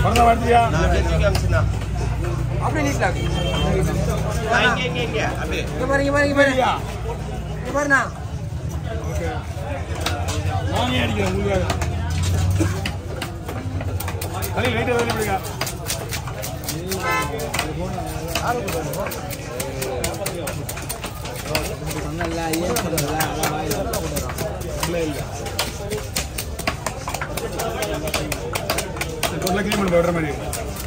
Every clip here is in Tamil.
பிறந்த வாழ்த்தியா அப்படியே நீட்டா இங்க இங்க இங்க அப்படியே இங்க பாரு இங்க பாரு இங்க பாரு சரியா இங்க பாருண்ணா ஓகே நானே அடிக்கிறேன் உங்களுக்காக தலையில் லைட்டாக வேலை பிடிக்கா சொன்னல ஏன் சொல்லல இல்லை இல்லை டோட்டலாக க்ளீன் பண்ணி விடுற மாதிரி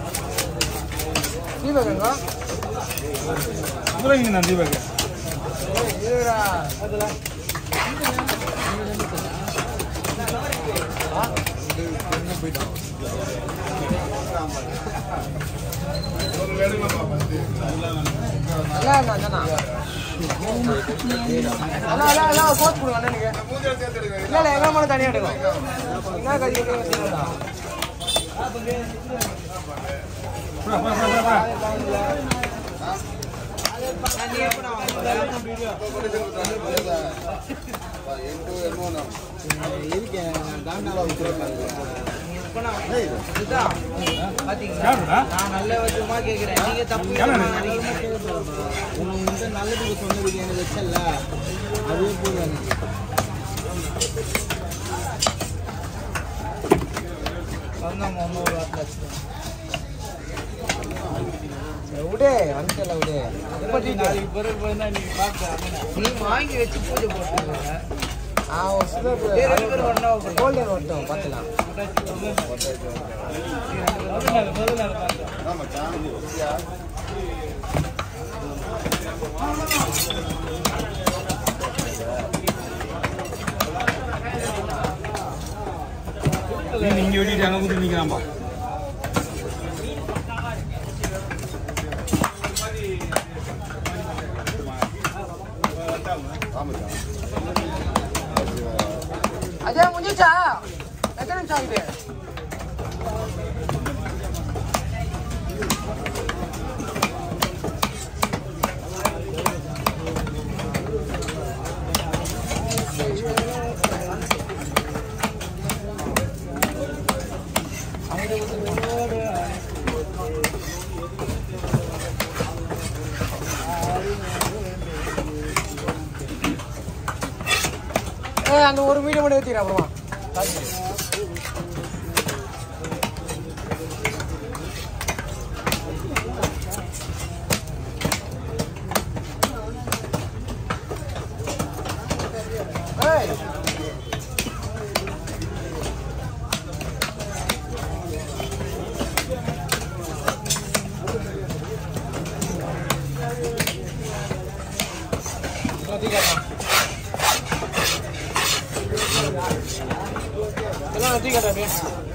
தீபகங்க அப்புறம் இங்கே நான் தீபாவளி இதுடா நல்லா இருந்தா அண்ணா அண்ணா அண்ணா அண்ணா கோச் கொடுங்க அண்ணனுக்கு இல்ல இல்ல எங்க மேல தனியா எடுக்கும் என்ன கறி கேட்க புறா புறா புறா புறா யாருடா நான் நல்ல வச்சுமா கேக்குறேன் நீங்க தப்பு யாரு? உனக்கு வந்து நல்லதுக்கு சொன்னதுக்கு எனக்கு வச்சல அதுவே போதும் வந்தாமா இன்னொரு வாரத்தில் விடு வந்துட்டல விடு நாளைக்கு பிறகு போயிருந்தா நீ பார்க்க நீ வாங்கி வச்சு பூஜை போட்டுருங்க ஆ ஒரு சிலர் கோல்டன் வரட்டும் பார்த்துக்கலாம் நீ இங்கே வெட்டிட்டு அங்கே கூட்டி நிற்கிறான்பா அஜய் முடிஞ்சிச்சா எத்தனை நிமிஷம் ஆகுது ஏ அந்த ஒரு வீடியோ மட்டும் ஏற்றிக்கிறேன் அப்புறமா ஏய் எல்லாம் நத்தி கட்ட அப்படியே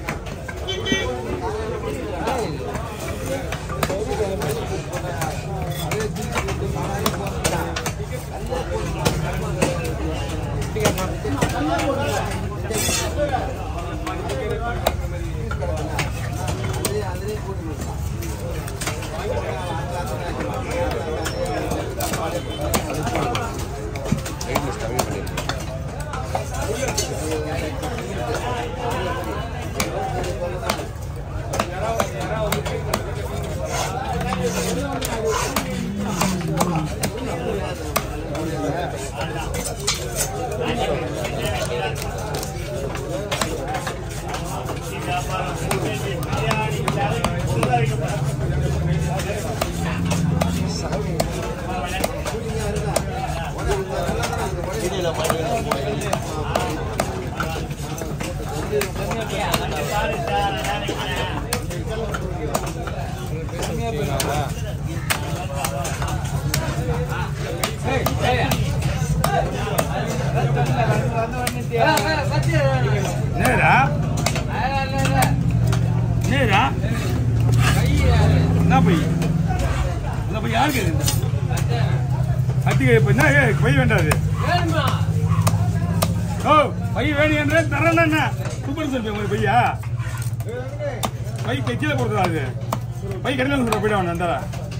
நேரா நேரா என்ன பை இந்த பை யாருக்கு இது? அத்திகை இப்போ என்ன ஏய், பை வேண்டாது ஓ பை வேணும் என்ற தரேன் என்ன சூப்பர் செல்வி உங்களுக்கு பையா பை கீழே போடுறதா அது பை கடையில் சொல்ற போயிட வேண்டாம் இந்தாடா.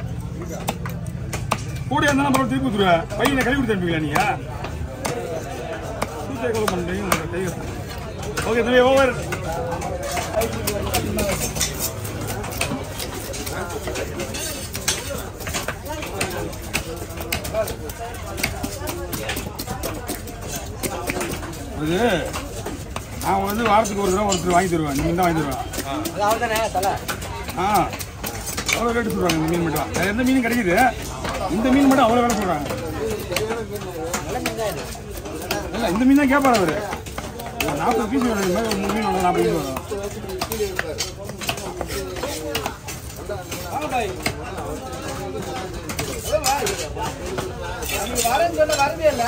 கூட இருந்தாலும் அப்புறம் திருப்பி கொடுத்துருவேன் பை என்ன கழுவி கொடுத்து அனுப்பிங்களா நீங்க சூத்தை கொலை பண்ணுறீங்க ஓகே தம்பி ஓவர் அது நான் வந்து வாரத்துக்கு ஒரு தடவை ஒருத்தர் வாங்கி தருவேன் இந்த மீன் தான் வாங்கி தருவேன் அது அவ்வளோதானே தலை ஆ அவ்வளோ ரேட்டு சொல்கிறாங்க இந்த மீன் மட்டும் வேறு எந்த மீனும் கிடைக்குது இந்த மீன் மட்டும் அவ்வளோ வேலை சொல்கிறாங்க நல்ல மீன் தான் இது இல்லை இந்த மீன் தான் கேட்பாரு அவர் ஒரு நாற்பது பீஸ் வரும் இந்த மாதிரி ஒரு மூணு மீன் வரும் நாற்பது பீஸ் வரும் நீங்க வரேன்னு சொன்ன வரவே இல்லை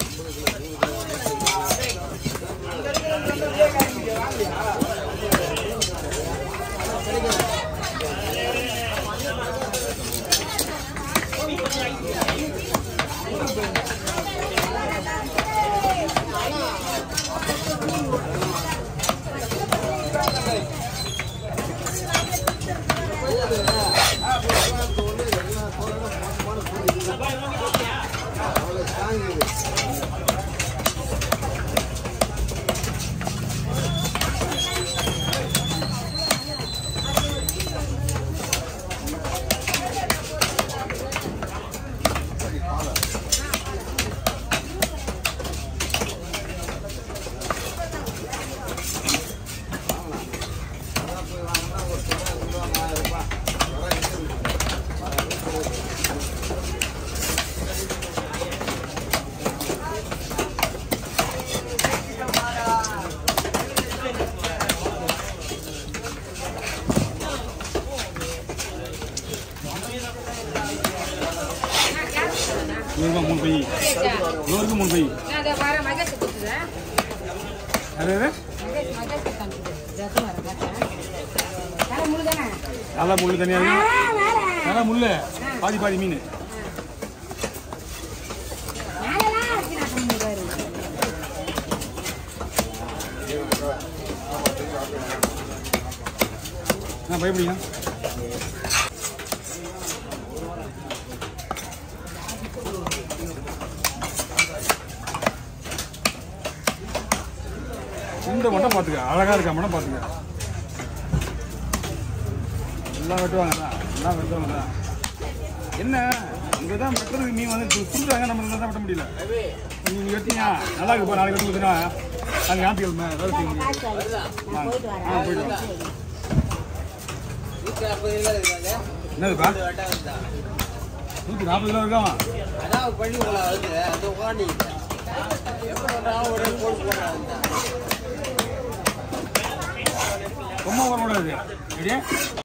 நூறுரூவா மூணு பை நூறுக்கு மூணு பை நான் அதை வர மகேஷ் கொடுத்துறேன் அது அது மகேஷ் மகேஷ் கொடுத்தாங்க ரசம் வர பார்த்தேன் வேலை முழுதானே நல்லா முள் தனியாக இருக்கு நல்லா முள் பாதி பாதி மீன் மேலெல்லாம் இருக்கு நான் சொன்னது நான் பயப்படிங்க இந்த மட்டும் பார்த்துக்க அழகா இருக்கா மட்டும் பார்த்துக்க எல்லாம் வெட்டுவாங்க தான் எல்லாம் வெட்டுவாங்க தான் என்ன இங்கே தான் வெட்டுறதுக்கு மீன் வந்து கொடுக்குறாங்க நம்ம தான் வெட்ட முடியல நீங்கள் வெட்டிங்க நல்லா இருக்குப்பா நாளைக்கு வெட்டி கொடுத்துனா அது ஞாயிற்றுக்கிழமை வேலை செய்ய முடியும் நான் போயிட்டு வரேன் ஆ போயிட்டு வாங்க. நூற்றி நாற்பது கிலோ இருக்காங்க என்னதுப்பா நூற்றி நாற்பது கிலோ இருக்காமா அதான் ஒரு பள்ளி போல வருது அது உட்காந்து எப்போ சொல்றாங்க உடனே போட்டு போடுறாங்க ரொம்ப வரக்கூடாது சரியா